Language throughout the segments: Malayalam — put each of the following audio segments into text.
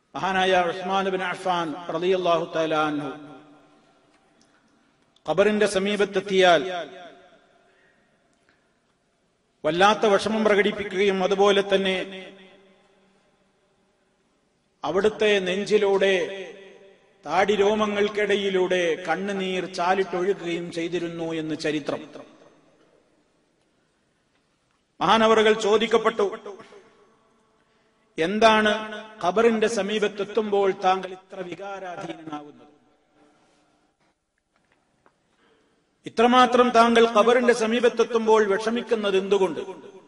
മഹാനായ ഉസ്മാൻ ബിൻ അഫ്ഫാൻ റളിയല്ലാഹു തആല അൻഹു ഖബറിന്റെ സമീപത്തെത്തിയാൽ വല്ലാത്ത വിഷമം പ്രകടിപ്പിക്കുകയും അതുപോലെ തന്നെ അവിടുത്തെ നെഞ്ചിലൂടെ താടിരോമങ്ങൾക്കിടയിലൂടെ കണ്ണുനീർ ചാലിട്ടൊഴുകുകയും ചെയ്തിരുന്നു എന്ന് ചരിത്രം മഹാനവറുകൾ ചോദിക്കപ്പെട്ടു എന്താണ് ഖബറിന്റെ സമീപത്തെത്തുമ്പോൾ താങ്കൾ ഇത്ര വികാരാധീനനാകുന്നത് ഇത്രമാത്രം താങ്കൾ ഖബറിന്റെ സമീപത്തെത്തുമ്പോൾ വിഷമിക്കുന്നത് എന്തുകൊണ്ട്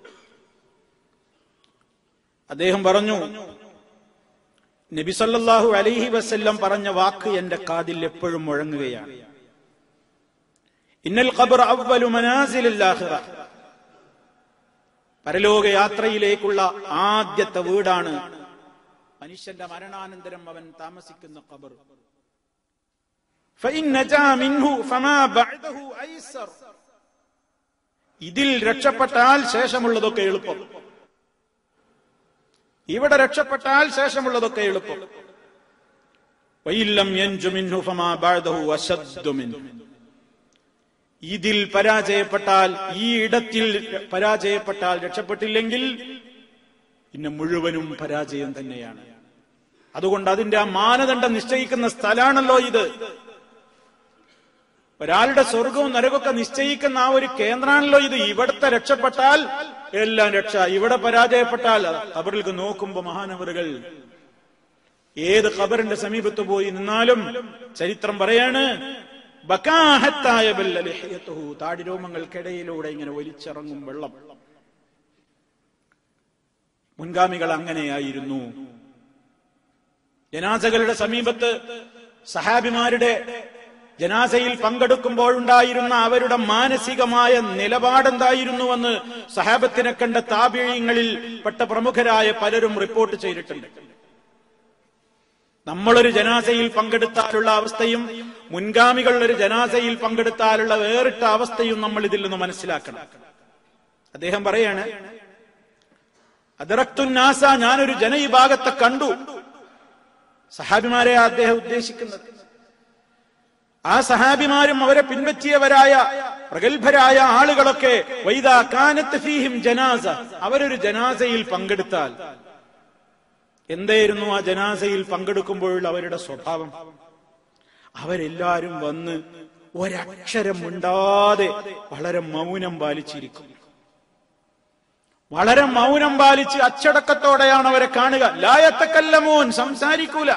അദ്ദേഹം പറഞ്ഞു നബിസല്ലാഹു അലൈഹി വസല്ലം പറഞ്ഞ വാക്ക് എന്റെ കാതിൽ എപ്പോഴും മുഴങ്ങുകയാണ് ഇന്നൽ ഖബർ അവലു മനാസിലില്ലാഹിറ പരലോക യാത്രയിലേക്കുള്ള ആദ്യത്തെ വീടാണ് മനുഷ്യന്റെ മരണാനന്തരം അവൻ താമസിക്കുന്ന ഖബർ فإن نجا منه فما بعده أيسر ഇതിൽ രക്ഷപ്പെട്ടാൽ ശേഷമുള്ളതൊക്കെ എളുപ്പം ഇവിടെ രക്ഷപ്പെട്ടാൽ ശേഷമുള്ളതൊക്കെ എളുപ്പം വൈല്ലം യൻജു മിൻഹു ഫമാ ബഅദഹു അശദ്ദു മിൻഹു ഇതിൽ പരാജയപ്പെട്ടാൽ ഈ ഇടത്തിൽ പരാജയപ്പെട്ടാൽ രക്ഷപ്പെട്ടില്ലെങ്കിൽ പിന്നെ മുഴുവനും പരാജയം തന്നെയാണ് അതുകൊണ്ട് അതിന്റെ ആ മാനദണ്ഡം നിശ്ചയിക്കുന്ന സ്ഥലമാണല്ലോ ഇത് ഒരാളുടെ സ്വർഗവും നരകമൊക്കെ നിശ്ചയിക്കുന്ന ആ ഒരു കേന്ദ്രമാണല്ലോ ഇത് ഇവിടുത്തെ രക്ഷപ്പെട്ടാൽ എല്ലാം രക്ഷ ഇവിടെ പരാജയപ്പെട്ടാൽ ഖബറിലേക്ക് നോക്കുമ്പോ മഹാനവറുകൾ ഏത് ഖബറിന്റെ സമീപത്ത് പോയി നിന്നാലും ചരിത്രം പറയാണ് ബക്കാഹത്തായ ബല്ലലിഹ്യത്തുഹു താടിരോമങ്ങൾക്കിടയിലൂടെ ഇങ്ങനെ ഒലിച്ചിറങ്ങും വെള്ളം മുൻഗാമികൾ അങ്ങനെയായിരുന്നു ജനാസകളുടെ സമീപത്ത് സഹാബിമാരുടെ ജനാസയിൽ പങ്കെടുക്കുമ്പോഴുണ്ടായിരുന്ന അവരുടെ മാനസികമായ നിലപാടെന്തായിരുന്നുവെന്ന് സഹാബത്തിനെ കണ്ട താപീയങ്ങളിൽ പെട്ട പ്രമുഖരായ പലരും റിപ്പോർട്ട് ചെയ്തിട്ടുണ്ട് നമ്മളൊരു ജനാസയിൽ പങ്കെടുത്താലുള്ള അവസ്ഥയും മുൻഗാമികൾ ഒരു ജനാസയിൽ പങ്കെടുത്താലുള്ള വേറിട്ട അവസ്ഥയും നമ്മൾ ഇതിൽ നിന്ന് മനസ്സിലാക്കണം അദ്ദേഹം പറയാണ് അതിറക്തുന്നാസ ഞാനൊരു ജനവിഭാഗത്തെ കണ്ടു സഹാബിമാരെ അദ്ദേഹം ഉദ്ദേശിക്കുന്നത് ആ സഹാബിമാരും അവരെ പിൻപറ്റിയവരായ പ്രഗത്ഭരായ ആളുകളൊക്കെ വൈദാ കാനത്ത് ഫീഹിം ജനാസ അവരൊരു ജനാസയിൽ പങ്കെടുത്താൽ എന്തായിരുന്നു ആ ജനാസയിൽ പങ്കെടുക്കുമ്പോഴുള്ള അവരുടെ സ്വഭാവം അവരെല്ലാരും വന്ന് ഒരക്ഷരം മിണ്ടാതെ വളരെ മൗനം പാലിച്ചിരിക്കും വളരെ മൗനം പാലിച്ച് അച്ചടക്കത്തോടെയാണ് അവരെ കാണുക ലായത്തക്കല്ലമോൻ സംസാരിക്കൂല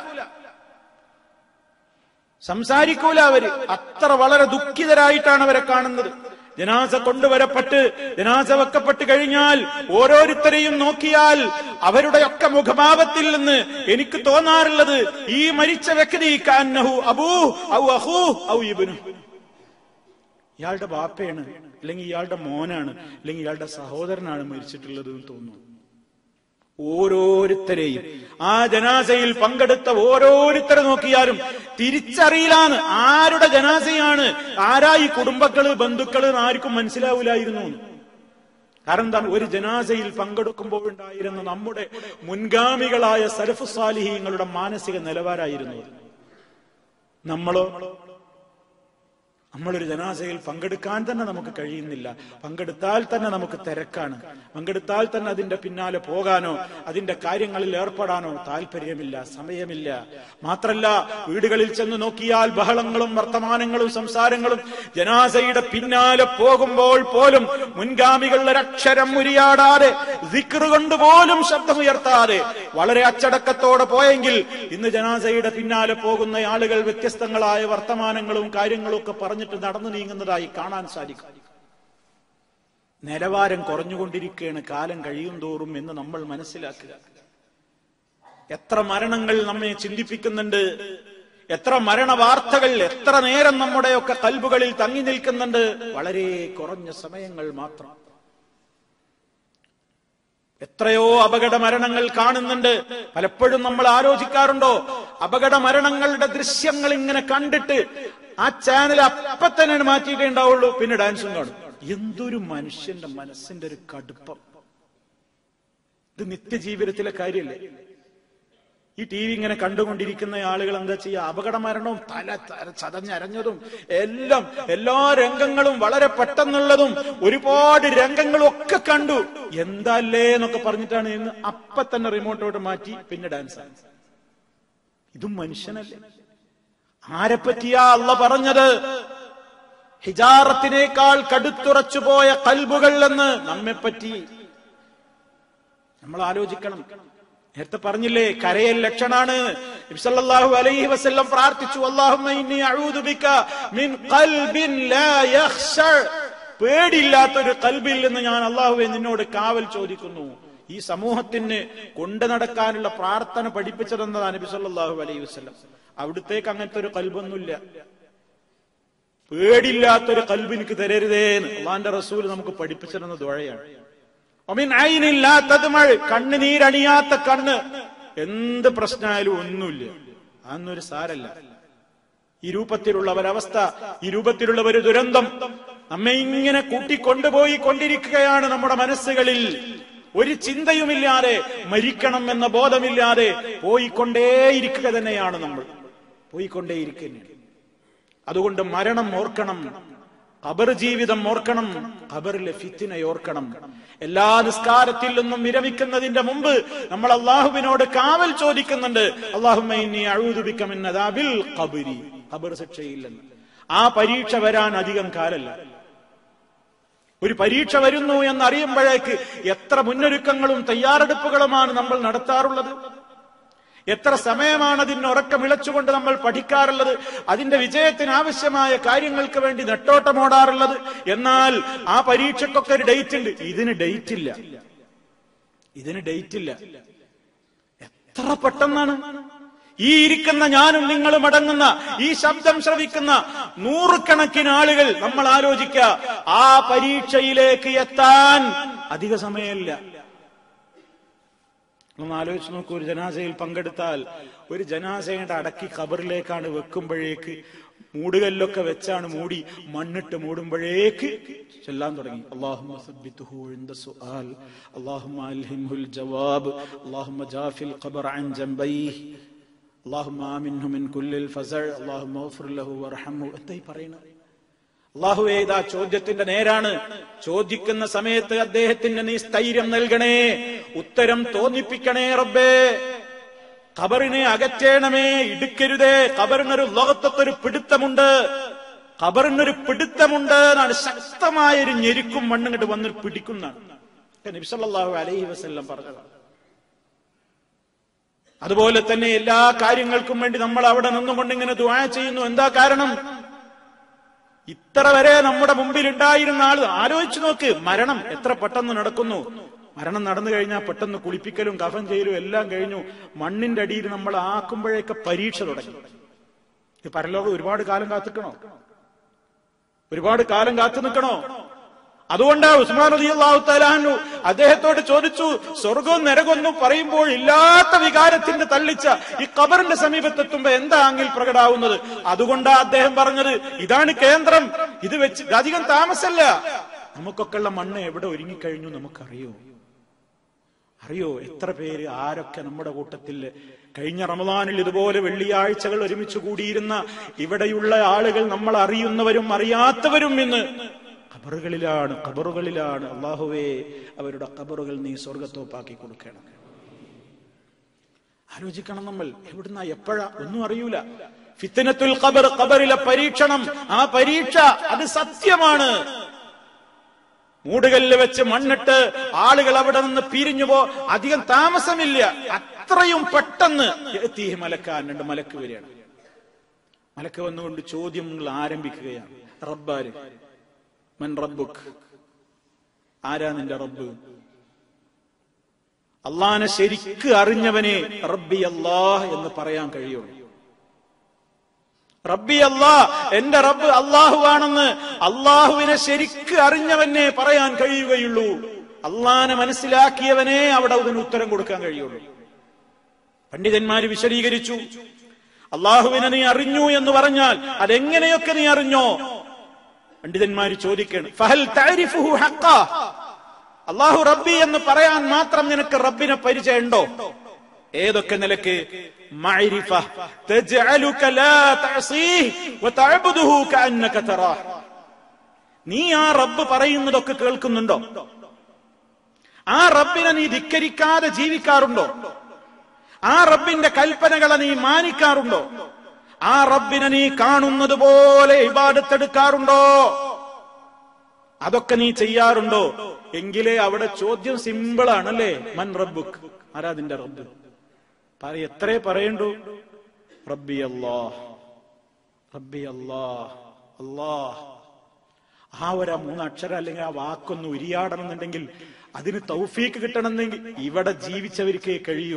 സംസാരിക്കൂല അവര് അത്ര വളരെ ദുഃഖിതരായിട്ടാണ് അവരെ കാണുന്നത് ജനാസ കൊണ്ടുവരപ്പെട്ട് ജനാസ വെക്കപ്പെട്ട് കഴിഞ്ഞാൽ ഓരോരുത്തരെയും നോക്കിയാൽ അവരുടെയൊക്കെ മുഖഭാവത്തിൽ നിന്ന് എനിക്ക് തോന്നാറുള്ളത് ഈ മരിച്ച വ്യക്തി കാന്നഹു അബൂ ഔ അഹൂ ഔ ഇബനു ഇയാളുടെ ബാപ്പയാണ് അല്ലെങ്കിൽ ഇയാളുടെ മോനാണ് അല്ലെങ്കിൽ ഇയാളുടെ സഹോദരനാണ് മരിച്ചിട്ടുള്ളത് എന്ന് തോന്നുന്നു ഓരോരുത്തരെയും ആ ജനാസയിൽ പങ്കെടുത്ത ഓരോരുത്തരെ നോക്കിയാലും തിരിച്ചറിയില്ലാന്ന് ആരുടെ ജനാസയാണ് ആരാ ഈ കുടുംബക്കള് ബന്ധുക്കള് എന്ന് ആർക്കും മനസ്സിലാവില്ലായിരുന്നു കാരണം എന്താണ് ഒരു ജനാസയിൽ പങ്കെടുക്കുമ്പോൾ ഉണ്ടായിരുന്ന നമ്മുടെ മുൻഗാമികളായ സരഫ് സാലിഹീങ്ങളുടെ മാനസിക നിലവാരമായിരുന്നു നമ്മളോ നമ്മളൊരു ജനാസയിൽ പങ്കെടുക്കാൻ തന്നെ നമുക്ക് കഴിയുന്നില്ല പങ്കെടുത്താൽ തന്നെ നമുക്ക് തിരക്കാണ് പങ്കെടുത്താൽ തന്നെ അതിന്റെ പിന്നാലെ പോകാനോ അതിന്റെ കാര്യങ്ങളിൽ ഏർപ്പെടാനോ താല്പര്യമില്ല സമയമില്ല മാത്രല്ല വീടുകളിൽ ചെന്ന് നോക്കിയാൽ ബഹളങ്ങളും വർത്തമാനങ്ങളും സംസാരങ്ങളും ജനാസയുടെ പിന്നാലെ പോകുമ്പോൾ പോലും മുൻഗാമികൾ ഒരക്ഷരം മുരിയാടാതെ ദിക്റ് കൊണ്ട് പോലും ശബ്ദമുയർത്താതെ വളരെ അച്ചടക്കത്തോടെ പോയെങ്കിൽ ഇന്ന് ജനാസയുടെ പിന്നാലെ പോകുന്ന ആളുകൾ വ്യത്യസ്തങ്ങളായ വർത്തമാനങ്ങളും കാര്യങ്ങളും ഒക്കെ പറഞ്ഞിട്ട് നടന്നു നീങ്ങുന്നതായി കാണാൻ സാധിക്കും നിലവാരം കുറഞ്ഞുകൊണ്ടിരിക്കുകയാണ് കാലം കഴിയും തോറും എന്ന് നമ്മൾ മനസ്സിലാക്കുക എത്ര മരണങ്ങൾ നമ്മെ ചിന്തിപ്പിക്കുന്നുണ്ട് എത്ര മരണ വാർത്തകൾ എത്ര നേരം നമ്മുടെയൊക്കെ കൽബുകളിൽ തങ്ങി നിൽക്കുന്നുണ്ട് വളരെ കുറഞ്ഞ സമയങ്ങൾ മാത്രം എത്രയോ അപകട മരണങ്ങൾ കാണുന്നുണ്ട് പലപ്പോഴും നമ്മൾ ആലോചിക്കാറുണ്ടോ അപകട മരണങ്ങളുടെ ദൃശ്യങ്ങൾ ഇങ്ങനെ കണ്ടിട്ട് ആ ചാനൽ അപ്പൊ തന്നെ മാറ്റിയിട്ടേ ഉണ്ടാവുള്ളൂ പിന്നെ ഡാൻസും കാണും എന്തൊരു മനുഷ്യന്റെ മനസ്സിന്റെ ഒരു കടുപ്പം ഇത് നിത്യജീവിതത്തിലെ കാര്യമല്ലേ ഈ ടി വി ഇങ്ങനെ കണ്ടുകൊണ്ടിരിക്കുന്ന ആളുകൾ എന്താ ചെയ്യുക അപകട മരണവും തല ത- ചതഞ്ഞരഞ്ഞതും എല്ലാം എല്ലാ രംഗങ്ങളും വളരെ പെട്ടെന്നുള്ളതും ഒരുപാട് രംഗങ്ങളും ഒക്കെ കണ്ടു എന്താല്ലേ എന്നൊക്കെ പറഞ്ഞിട്ടാണ് ഇന്ന് അപ്പൊ തന്നെ റിമോട്ടോട്ട് മാറ്റി പിന്നെ ഡാൻസ് ആണ് ഇതും മനുഷ്യനല്ലേ ആരെ പറ്റിയാ അല്ല പറഞ്ഞത് ഹിജാറത്തിനേക്കാൾ കടുത്തുറച്ചു പോയ കൽബുകൾ എന്ന് നമ്മെപ്പറ്റി നമ്മൾ ആലോചിക്കണം നേരത്തെ പറഞ്ഞില്ലേ കരയൽ ലക്ഷണാണ് നബിസല്ലല്ലാഹു അലൈഹി വസല്ലം പ്രാർത്ഥിച്ചു അല്ലാഹുമ്മ ഇന്നി അഊദു ബിക മിൻ ഖൽബിൻ ലാ യഖ്ശ പേടിയില്ലാത്തൊരു കൽബിൽ നിന്ന് ഞാൻ അള്ളാഹുവെ നിന്നോട് കാവൽ ചോദിക്കുന്നു ഈ സമൂഹത്തിന് കൊണ്ടു നടക്കാനുള്ള പ്രാർത്ഥന പഠിപ്പിച്ചതെന്നതാണ് നബി സല്ലല്ലാഹു അലൈഹി വസല്ലം അവിടുത്തേക്ക് അങ്ങനത്തെ ഒരു കൽബൊന്നുമില്ല പേടിയില്ലാത്തൊരു കൽബ് എനിക്ക് തരരുതേന്ന് അള്ളാന്റെ റസൂൽ നമുക്ക് പഠിപ്പിച്ചിരുന്ന ദുഴയാണ് ഒമിൻ ഐനില്ലാത്തത് മഴ കണ്ണുനീരണിയാത്ത കണ്ണ് എന്ത് പ്രശ്നമായാലും ഒന്നുമില്ല അതൊന്നൊരു സാരല്ല ഈ രൂപത്തിലുള്ള ഒരവസ്ഥ ഈ രൂപത്തിലുള്ള ഒരു ദുരന്തം നമ്മെ ഇങ്ങനെ കൂട്ടിക്കൊണ്ടുപോയി കൊണ്ടിരിക്കുകയാണ് നമ്മുടെ മനസ്സുകളിൽ ഒരു ചിന്തയുമില്ലാതെ മരിക്കണം എന്ന ബോധമില്ലാതെ പോയിക്കൊണ്ടേയിരിക്കുക തന്നെയാണ് നമ്മൾ പോയിക്കൊണ്ടേയിരിക്കുകയാണ് അതുകൊണ്ട് മരണം ഓർക്കണം ഖബർ ജീവിതം ഓർക്കണം ഖബറിലെ ഫിത്തിനെ ഓർക്കണം എല്ലാ നിസ്കാരത്തിൽ നിന്നും വിരമിക്കുന്നതിന്റെ മുമ്പ് നമ്മൾ അള്ളാഹുവിനോട് കാവൽ ചോദിക്കുന്നുണ്ട് അള്ളാഹുബിക്കമെന്നതാബിൽ ഖബരി ഖബർ ശിക്ഷയില്ലെന്ന് ആ പരീക്ഷ വരാൻ അധികം കാലല്ല ഒരു പരീക്ഷ വരുന്നു എന്നറിയുമ്പോഴേക്ക് എത്ര മുന്നൊരുക്കങ്ങളും തയ്യാറെടുപ്പുകളുമാണ് നമ്മൾ നടത്താറുള്ളത് എത്ര സമയമാണ് അതിന് ഉറക്കം ഇളച്ചുകൊണ്ട് നമ്മൾ പഠിക്കാറുള്ളത് അതിന്റെ വിജയത്തിന് ആവശ്യമായ കാര്യങ്ങൾക്ക് വേണ്ടി നെട്ടോട്ടമോടാറുള്ളത് എന്നാൽ ആ പരീക്ഷയ്ക്കൊക്കെ ഒരു ഡേറ്റ് ഉണ്ട് ഇതിന് ഡേറ്റ് ഇല്ല ഇതിന് ഡേറ്റ് ഇല്ല എത്ര പെട്ടെന്നാണ് ഈ ഇരിക്കുന്ന ഞാനും നിങ്ങളും അടങ്ങുന്ന ഈ ശബ്ദം ശ്രവിക്കുന്ന നൂറുകണക്കിന് ആളുകൾ നമ്മൾ ആലോചിക്കുക ആ പരീക്ഷയിലേക്ക് എത്താൻ അധിക സമയമില്ല ഒന്ന് ആലോചിച്ച് നോക്കൂ ഒരു ജനാസയിൽ പങ്കെടുത്താൽ ഒരു ജനാസയുടെ അടക്കി ഖബറിലേക്കാണ് വെക്കുമ്പോഴേക്ക് മൂടുകല്ലൊക്കെ വെച്ചാണ് മൂടി മണ്ണിട്ട് മൂടുമ്പോഴേക്ക് ചെല്ലാൻ തുടങ്ങി അള്ളാഹുമ്മ സബ്ബിത്തുഹു ഇൻദ സുആൽ അള്ളാഹുമ്മ അൽഹിംഹുൽ ജവാബ് അള്ളാഹുമ്മ ജാഫിൽ ഖബർ അൻ ജംബൈഹി അള്ളാഹുമ്മ ആമിൻഹു മിൻ കുല്ലിൽ ഫസൽ അള്ളാഹുമ്മ ഗഫിർ ലഹു വർഹംഹു എന്തായി പറയുന്നത് അള്ളാഹുവേ ഇതാ ചോദ്യത്തിന്റെ നേരാണ് ചോദിക്കുന്ന സമയത്ത് അദ്ദേഹത്തിന് നീ സ്ഥൈര്യം നൽകണേ ഉത്തരം തോന്നിപ്പിക്കണേ റബ്ബേ ഖബറിനെ അകറ്റേണമേ ഇടുക്കരുതേ ഖബറിനൊരു ലോകത്തൊരു പിടുത്തമുണ്ട് ഖബറിനൊരു പിടുത്തമുണ്ട് എന്നാണ് ശക്തമായ ഒരു ഞെരുക്കും മണ്ണിങ്ങോട്ട് വന്ന് പിടിക്കുന്നതാണ് നബിസല്ലാഹു അലൈഹി വസ്ല്ലം പറഞ്ഞതാണ് അതുപോലെ തന്നെ എല്ലാ കാര്യങ്ങൾക്കും വേണ്ടി നമ്മൾ അവിടെ നിന്നുകൊണ്ട് ഇങ്ങനെ ദുആ ചെയ്യുന്നു എന്താ കാരണം ഇത്ര വരെ നമ്മുടെ മുമ്പിൽ ഉണ്ടായിരുന്ന ആൾ ആലോചിച്ചു നോക്ക് മരണം എത്ര പെട്ടെന്ന് നടക്കുന്നു മരണം നടന്നു കഴിഞ്ഞാൽ പെട്ടെന്ന് കുളിപ്പിക്കലും കഫൻ ചെയ്യലും എല്ലാം കഴിഞ്ഞു മണ്ണിന്റെ അടിയിൽ നമ്മൾ ആക്കുമ്പോഴേക്ക് പരീക്ഷ തുടങ്ങി ഈ പരലോകം ഒരുപാട് കാലം കാത്തിക്കണോ ഒരുപാട് കാലം കാത്തു നിൽക്കണോ അതുകൊണ്ട് ഉസ്മാൻ അലി അള്ളാഹു തലാഹു അദ്ദേഹത്തോട് ചോദിച്ചു സ്വർഗവും നരകൊന്നും പറയുമ്പോൾ ഇല്ലാത്ത വികാരത്തിന്റെ തള്ളിച്ച ഈ ഖബറിന്റെ സമീപത്തെത്തുമ്പോ എന്താ അങ്ങിൽ പ്രകടാവുന്നത് അതുകൊണ്ടാ അദ്ദേഹം പറഞ്ഞത് ഇതാണ് കേന്ദ്രം ഇത് വെച്ച് അധികം താമസല്ല നമുക്കൊക്കെ ഉള്ള മണ്ണ് എവിടെ ഒരുങ്ങിക്കഴിഞ്ഞു നമുക്കറിയോ അറിയോ എത്ര പേര് ആരൊക്കെ നമ്മുടെ കൂട്ടത്തിൽ കഴിഞ്ഞ റമദാനിൽ ഇതുപോലെ വെള്ളിയാഴ്ചകൾ ഒരുമിച്ച് കൂടിയിരുന്ന ഇവിടെയുള്ള ആളുകൾ നമ്മൾ അറിയുന്നവരും അറിയാത്തവരും ഇന്ന് ഖബറുകളിലാണ് ഖബറുകളിലാണ് അള്ളാഹുവേ അവരുടെ ഖബറുകൾ നീ സ്വർഗത്തോപ്പാക്കി കൊടുക്കണം ആലോചിക്കണം നമ്മൾ എവിടുന്ന എപ്പോഴാ ഒന്നും അറിയൂല ഫിത്തനത്തുൽ ഖബർ ഖബറിലെ പരീക്ഷണം ആ പരീക്ഷ അത് സത്യമാണ് മൂടുകല്ല് വെച്ച് മണ്ണിട്ട് ആളുകൾ അവിടെ നിന്ന് പിരിഞ്ഞു പോ അധികം താമസമില്ല അത്രയും പെട്ടെന്ന് എത്തി മലക്കാൻ രണ്ട് മലക്ക് വരികയാണ് മലക്ക് വന്നുകൊണ്ട് ചോദ്യങ്ങൾ ആരംഭിക്കുകയാണ് റബ്ബാര് മൻ റബ്ബുക്ക് ആരാ നിന്റെ റബ്ബ് അള്ളാനെ ശരിക്ക് അറിഞ്ഞവനെ റബ്ബി അല്ലാഹ് എന്ന് പറയാൻ കഴിയുള്ളൂ റബ്ബി അല്ലാ എന്റെ റബ്ബ് അള്ളാഹുവാണെന്ന് അള്ളാഹുവിനെ ശരിക്ക് അറിഞ്ഞവനെ പറയാൻ കഴിയുകയുള്ളൂ അള്ളാനെ മനസ്സിലാക്കിയവനെ അവിടെ അതിന് ഉത്തരം കൊടുക്കാൻ കഴിയുള്ളൂ പണ്ഡിതന്മാര് വിശദീകരിച്ചു അള്ളാഹുവിനെ നീ അറിഞ്ഞു എന്ന് പറഞ്ഞാൽ അതെങ്ങനെയൊക്കെ നീ അറിഞ്ഞോ പണ്ഡിതന്മാര് ചോദിക്കണം ഫഹൽ താരിഫുഹു ഹക്ക അള്ളാഹു റബ്ബി എന്ന് പറയാൻ മാത്രം നിനക്ക് റബ്ബിനെ പരിചയമുണ്ടോ ഏതൊക്കെ നിലക്ക് മഅരിഫ തജ്അലുക ലാ തഅസീഹ് വതഅബ്ദുഹു കഅന്നക തറാഹ് നീ ആ റബ്ബ് പറയുന്നതൊക്കെ കേൾക്കുന്നുണ്ടോ ആ റബ്ബിനെ നീ ധിക്കരിക്കാതെ ജീവിക്കാറുണ്ടോ ആ റബ്ബിന്റെ കൽപ്പനകളെ നീ മാനിക്കാറുണ്ടോ ആ റബ്ബിനെ നീ കാണുന്നത് പോലെ ഇബാദത്തെടുക്കാറുണ്ടോ അതൊക്കെ നീ ചെയ്യാറുണ്ടോ എങ്കിലേ അവിടെ ചോദ്യം സിമ്പിളാണ് അല്ലേ മൻ റബ്ബുക്ക് ആരാ നിന്റെ റബ്ബ് പറ എത്രേ പറയണ്ടു റബ്ബി അല്ലാ റബ്ബി അല്ലാ അല്ലാ ആ ഒരു മൂന്ന് അക്ഷരം അല്ലെങ്കിൽ ആ വാക്കൊന്ന് ഉരിയാടണം എന്നുണ്ടെങ്കിൽ അതിന് തൗഫീക്ക് കിട്ടണമെന്നെങ്കിൽ ഇവിടെ ജീവിച്ചവർക്കേ കഴിയൂ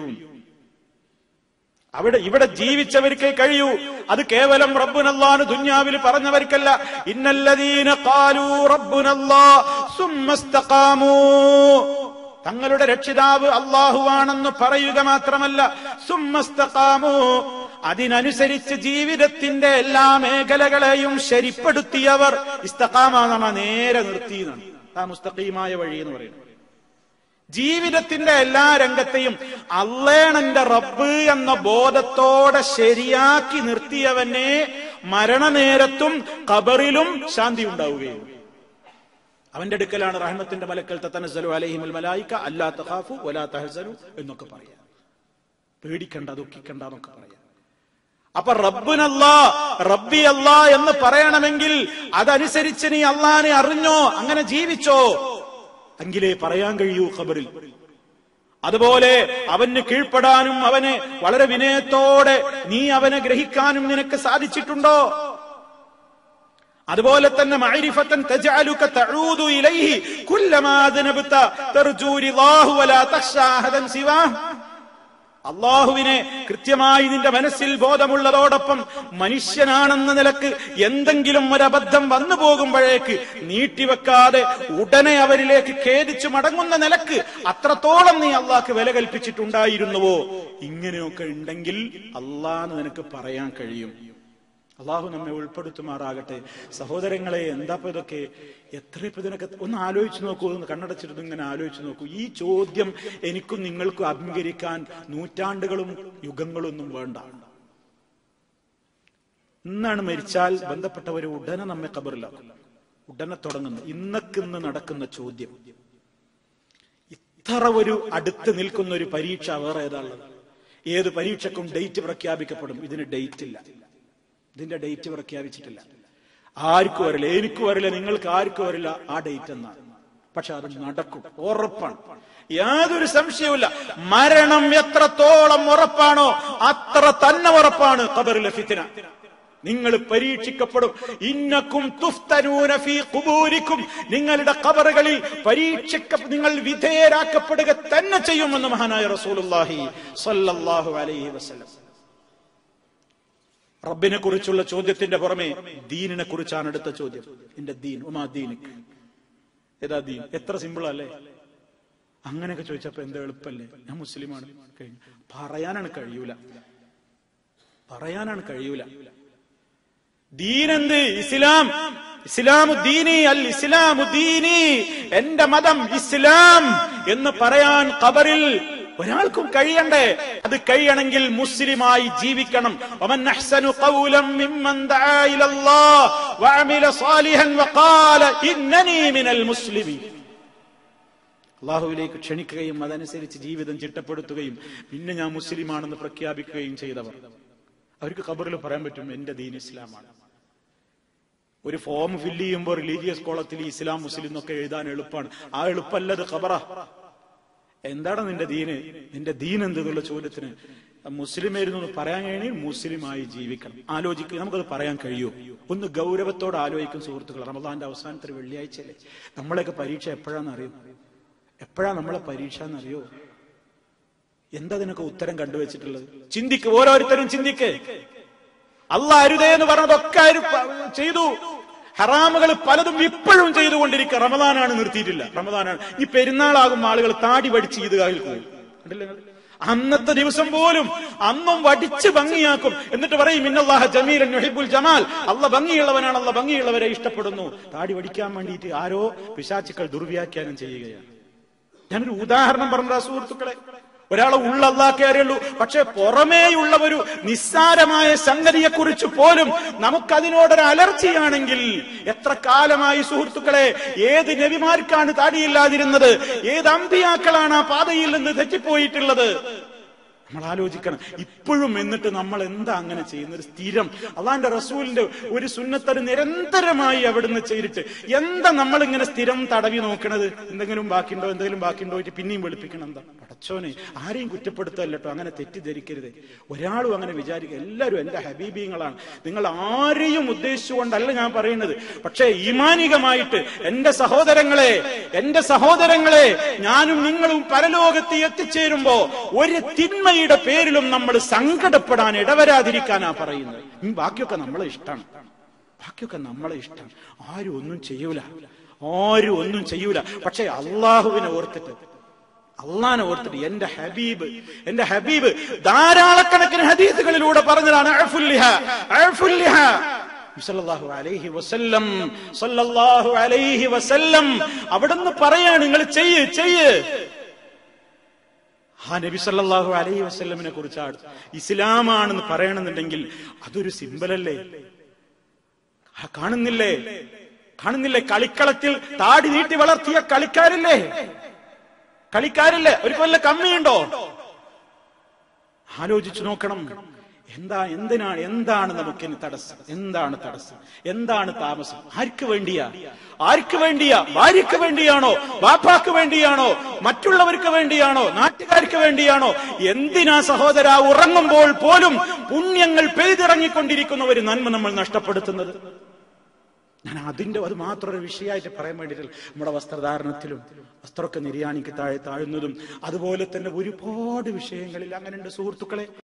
അവിടെ ഇവിടെ ജീവിച്ചവർക്കേ കഴിയൂ അത് കേവലം റബ്ബുനല്ലാന്ന് ദുന്യാവിൽ പറഞ്ഞവർക്കല്ല ഇന്നല്ലദീന ഖാലൂ റബ്ബുനല്ലാ സുമ്മസ്തഖാമൂ തങ്ങളുടെ രക്ഷിതാവ് അള്ളാഹുവാണെന്ന് പറയുക മാത്രമല്ല സുമ്മസ്തഖാമൂ അതിനനുസരിച്ച് ജീവിതത്തിന്റെ എല്ലാ മേഖലകളെയും ശരിപ്പെടുത്തിയവർ ഇസ്തഖാമ നേരെ നിർത്തിയെന്നാണ് ആ മുസ്തഖീമായ വഴി എന്ന് പറയുന്നത് ജീവിതത്തിന്റെ എല്ലാ രംഗത്തെയും അള്ളേണന്റെ റബ്ബ് എന്ന ബോധത്തോടെ ശരിയാക്കി നിർത്തിയവനെ മരണനേരത്തും ഖബറിലും ശാന്തി ഉണ്ടാവുകയും അവന്റെ അടുക്കലാണ് റഹ്മത്തിന്റെ മലക്കൽ തത്തനസലു അലഹിമുൽ മലായിക്ക അല്ലാ തഹാഫു വലാ തഹസലു എന്നൊക്കെ പറയാം പേടിക്കണ്ട ദുഃഖിക്കണ്ട എന്നൊക്കെ പറയാം അപ്പൊ റബ്ബുനല്ല റബ്ബി അല്ല എന്ന് പറയണമെങ്കിൽ അതനുസരിച്ച് നീ അള്ളാനെ അറിഞ്ഞോ അങ്ങനെ ജീവിച്ചോ എങ്കിലേ പറയാൻ കഴിയൂ ഖബറിൽ അതുപോലെ അവന് കീഴ്പ്പെടാനും അവന് വളരെ വിനയത്തോടെ നീ അവനെ ഗ്രഹിക്കാനും നിനക്ക് സാധിച്ചിട്ടുണ്ടോ അതുപോലെ തന്നെ മഅരിഫത്തൻ തജഅലുക തഊദു ഇലൈഹി കുല്ലമാ ദനബത തർജു റിളാഹു വലാ തഖ്ശാ അഹദൻ സിവാഹ് അള്ളാഹുവിനെ കൃത്യമായി നിന്റെ മനസ്സിൽ ബോധമുള്ളതോടൊപ്പം മനുഷ്യനാണെന്ന നിലക്ക് എന്തെങ്കിലും ഒരബദ്ധം വന്നു പോകുമ്പോഴേക്ക് നീട്ടിവെക്കാതെ ഉടനെ അവരിലേക്ക് ഖേദിച്ചു മടങ്ങുന്ന നിലക്ക് അത്രത്തോളം നീ അള്ളാഹ്ക്ക് വില കൽപ്പിച്ചിട്ടുണ്ടായിരുന്നുവോ ഇങ്ങനെയൊക്കെ ഉണ്ടെങ്കിൽ അള്ളാന്ന് നിനക്ക് പറയാൻ കഴിയും അള്ളാഹു നമ്മെ ഉൾപ്പെടുത്തുമാറാകട്ടെ സഹോദരങ്ങളെ എന്താ ഇപ്പൊ ഇതൊക്കെ എത്ര ഇപ്പൊ ഇതിനൊക്കെ ഒന്ന് ആലോചിച്ച് നോക്കൂ ഒന്ന് കണ്ണടച്ചിട്ട് ഇങ്ങനെ ആലോചിച്ച് നോക്കൂ ഈ ചോദ്യം എനിക്കും നിങ്ങൾക്കും അഭിമുഖീകരിക്കാൻ നൂറ്റാണ്ടുകളും യുഗങ്ങളൊന്നും വേണ്ട ഇന്നാണ് മരിച്ചാൽ ബന്ധപ്പെട്ടവർ ഉടനെ നമ്മെ കബറിലാക്കും ഉടനെ തുടങ്ങുന്നു ഇന്നക്കിന്ന് നടക്കുന്ന ചോദ്യം ഇത്ര ഒരു അടുത്ത് നിൽക്കുന്ന ഒരു പരീക്ഷ വേറെ ഏതാണുള്ളത് ഏത് പരീക്ഷക്കും ഡേറ്റ് പ്രഖ്യാപിക്കപ്പെടും ഇതിന് ഡേറ്റ് ഇല്ല ഇതിന്റെ ഡേറ്റ് പ്രഖ്യാപിച്ചിട്ടില്ല ആർക്കും വരില്ല എനിക്ക് വരില്ല നിങ്ങൾക്ക് ആർക്കും വരില്ല ആ ഡേറ്റ് എന്നാണ് പക്ഷെ അത് നടക്കും ഉറപ്പാണ് യാതൊരു സംശയവുമില്ല മരണം എത്രത്തോളം ഉറപ്പാണോ അത്ര തന്നെ ഉറപ്പാണ് ഖബറിലെ ഫിത്തിന നിങ്ങൾ പരീക്ഷിക്കപ്പെടും ഇന്നക്കും തുഫ്തനൂന ഫീ ഖുബൂരിക്കും നിങ്ങളുടെ ഖബറുകളിൽ പരീക്ഷിക്ക നിങ്ങൾ വിധേയരാക്കപ്പെടുക തന്നെ ചെയ്യുമെന്ന് മഹാനായ റസൂലുള്ളാഹി സ്വല്ലല്ലാഹു അലൈഹി വസല്ലം റബ്ബിനെ കുറിച്ചുള്ള ചോദ്യത്തിന്റെ പുറമെ ദീനിനെ കുറിച്ചാണ് അടുത്ത ചോദ്യം എന്റെ ദീൻ ഉമാ ദീനിക്ക് ഏതാ ദീൻ എത്ര സിമ്പിൾ അല്ലേ അങ്ങനെയൊക്കെ ചോദിച്ചപ്പോ എന്താ എളുപ്പല്ലേ ഞാൻ മുസ്ലിമാണ് കഴിഞ്ഞു പറയാനാണ് കഴിയൂല പറയാനാണ് കഴിയൂല ദീനെന്ത് ഇസ്ലാം ഇസ്ലാമു ദീനി അൽ ഇസ്ലാമു ദീനി എന്റെ മതം ഇസ്ലാം എന്ന് പറയാൻ ഖബറിൽ ഒരാൾക്കും കഴിയണ്ടേ അത് കഴിയണമെങ്കിൽ മുസ്ലിമായി ജീവിക്കണം ومن احسن قولا ممن دعا الى الله وعمل صالحا وقال انني من المسلمين അള്ളാഹുവിലേക്ക് ക്ഷണിക്കുകയും അതനുസരിച്ച് ജീവിതം ചിട്ടപ്പെടുത്തുകയും പിന്നെ ഞാൻ മുസ്ലിമാണെന്ന് പ്രഖ്യാപിക്കുകയും ചെയ്തവർ അവർക്ക് ഖബറിൽ പറയാൻ പറ്റും എന്റെ ദീൻ ഇസ്ലാമാണ് ഒരു ഫോം ഫില്ല് ചെയ്യുമ്പോൾ റിലീജിയസ് കോളത്തിൽ ഇസ്ലാം മുസ്ലിം എന്നൊക്കെ എഴുതാൻ എളുപ്പമാണ് ആ എളുപ്പല്ലത് ഖബറ എന്താണ് നിന്റെ ദീന് നിന്റെ ദീൻ എന്തെന്നുള്ള ചോദ്യത്തിന് മുസ്ലിമായിരുന്നു എന്ന് പറയാൻ കഴിഞ്ഞാൽ മുസ്ലിമായി ജീവിക്കണം ആലോചിക്കുക നമുക്കത് പറയാൻ കഴിയൂ ഒന്ന് ഗൗരവത്തോടെ ആലോചിക്കും സുഹൃത്തുക്കൾ റമദാന്റെ അവസാനത്തെ വെള്ളിയാഴ്ചയല്ലേ നമ്മളെയൊക്കെ പരീക്ഷ എപ്പോഴാണെന്ന് അറിയും എപ്പോഴാ നമ്മളെ പരീക്ഷ എന്നറിയോ എന്താ നിനക്ക് ഉത്തരം കണ്ടുവച്ചിട്ടുള്ളത് ചിന്തിക്ക് ഓരോരുത്തരും ചിന്തിക്ക് അല്ല അരുതേ എന്ന് പറഞ്ഞതൊക്കെ ആര് ചെയ്തു ഹറാമുകൾ പലതും ഇപ്പോഴും ചെയ്തുകൊണ്ടിരിക്കുക റമദാനാണ് നിർത്തിയിട്ടില്ല റമദാനാണ് ഈ പെരുന്നാളാകും ആളുകൾ താടി വടിച്ച് ഈദ്ഗാഹിൽ പോകും കണ്ടില്ലേ നിങ്ങൾ? അന്നത്തെ ദിവസം പോലും അന്നും വടിച്ച് ഭംഗിയാക്കും എന്നിട്ട് പറയും ഇന്നല്ലാഹ ജമീലൻ യുഹിബ്ബുൽ ജമാൽ അല്ല ഭംഗിയുള്ളവനാണ് അല്ല ഭംഗിയുള്ളവരെ ഇഷ്ടപ്പെടുന്നു താടി വടിക്കാൻ വേണ്ടിയിട്ട് ആരോ പിശാചുക്കൾ ദുർവ്യാഖ്യാനം ചെയ്യുകയാണ് ഞാനൊരു ഉദാഹരണം പറഞ്ഞ സുഹൃത്തുക്കളെ ഒരാളെ ഉള്ളല്ലാക്കെ അറിയുള്ളൂ പക്ഷെ പുറമേയുള്ള ഒരു നിസ്സാരമായ സംഗതിയെക്കുറിച്ച് പോലും നമുക്കതിനോടൊരു അലർജിയാണെങ്കിൽ എത്ര കാലമായി സുഹൃത്തുക്കളെ ഏത് നബിമാർക്കാണ് താടിയില്ലാതിരുന്നത് ഏത് അമ്പിയാക്കളാണ് ആ പാതയിൽ നിന്ന് തെറ്റിപ്പോയിട്ടുള്ളത് നമ്മൾ ആലോചിക്കണം ഇപ്പോഴും എന്നിട്ട് നമ്മൾ എന്താ അങ്ങനെ ചെയ്യുന്നത് സ്ഥിരം അള്ളാന്റെ റസൂലിന്റെ ഒരു സുന്നത്തത് നിരന്തരമായി അവിടുന്ന് ചെയ്തിട്ട് എന്താ നമ്മൾ ഇങ്ങനെ സ്ഥിരം തടവി നോക്കണത് എന്തെങ്കിലും ബാക്കിയുണ്ടോ എന്തെങ്കിലും ബാക്കിയുണ്ടോ വെച്ച് പിന്നെയും വെളുപ്പിക്കണം എന്താ പടച്ചോനെ ആരെയും കുറ്റപ്പെടുത്തല്ല കേട്ടോ അങ്ങനെ തെറ്റിദ്ധരിക്കരുത് ഒരാളും അങ്ങനെ വിചാരിക്കുക എല്ലാവരും എന്റെ ഹബീബീങ്ങളാണ് നിങ്ങൾ ആരെയും ഉദ്ദേശിച്ചുകൊണ്ടല്ല ഞാൻ പറയുന്നത് പക്ഷേ ഈമാനികമായിട്ട് എന്റെ സഹോദരങ്ങളെ എന്റെ സഹോദരങ്ങളെ ഞാനും നിങ്ങളും പരലോകത്ത് എത്തിച്ചേരുമ്പോ ഒരു തിന്മ തിന്മയുടെ പേരിലും നമ്മൾ സങ്കടപ്പെടാൻ ഇടവരാതിരിക്കാനാ പറയുന്നത് ഉം, ബാക്കിയൊക്കെ നമ്മളെ ഇഷ്ടമാണ് ബാക്കിയൊക്കെ നമ്മളെ ഇഷ്ടമാണ് ആരും ഒന്നും ചെയ്യൂല ആരും ഒന്നും ചെയ്യൂല പക്ഷെ അള്ളാഹുവിനെ ഓർത്തിട്ട് അള്ളാനെ ഓർത്തിട്ട് എന്റെ ഹബീബ് എന്റെ ഹബീബ് ധാരാളക്കണക്കിന് ഹദീസുകളിലൂടെ പറഞ്ഞതാണ് അഅഫുല്ലിഹ, അഅഫുല്ലിഹ. സല്ലല്ലാഹു അലൈഹി വസല്ലം സല്ലല്ലാഹു അലൈഹി വസല്ലം അവിടുന്ന് പറയാണ് നിങ്ങൾ ചെയ്യ് ചെയ്യ് ആ നബി സല്ലല്ലാഹു അലൈഹി വസല്ലമിനെ കുറിച്ചാണ് ഇസ്ലാമാണെന്ന് പറയണമെന്നുണ്ടെങ്കിൽ അതൊരു സിമ്പലല്ലേ ആ, കാണുന്നില്ലേ കാണുന്നില്ലേ കളിക്കളത്തിൽ താടി നീട്ടി വളർത്തിയ കളിക്കാരില്ലേ കളിക്കാരില്ലേ ഒരു കൊല്ല കമ്മിയുണ്ടോ ആലോചിച്ചു നോക്കണം എന്താ എന്തിനാണ് എന്താണ് നമുക്കിന് തടസ്സം എന്താണ് തടസ്സം എന്താണ് താമസം ആർക്ക് വേണ്ടിയാ ആർക്ക് വേണ്ടിയാ ഭാര്യക്ക് വേണ്ടിയാണോ വാപ്പാക്ക് വേണ്ടിയാണോ മറ്റുള്ളവർക്ക് വേണ്ടിയാണോ നാട്ടുകാർക്ക് വേണ്ടിയാണോ എന്തിനാ സഹോദര ഉറങ്ങുമ്പോൾ പോലും പുണ്യങ്ങൾ പെയ്തിറങ്ങിക്കൊണ്ടിരിക്കുന്ന ഒരു നന്മ നമ്മൾ നഷ്ടപ്പെടുത്തുന്നത് ഞാൻ അതിന്റെ അത് മാത്രം ഒരു വിഷയമായിട്ട് പറയാൻ വേണ്ടിയിട്ടില്ല നമ്മുടെ വസ്ത്രധാരണത്തിലും വസ്ത്രമൊക്കെ നിര്യാണിക്ക് താഴെ താഴുന്നതും അതുപോലെ തന്നെ ഒരുപാട് വിഷയങ്ങളിൽ അങ്ങനെയുണ്ട് സുഹൃത്തുക്കളെ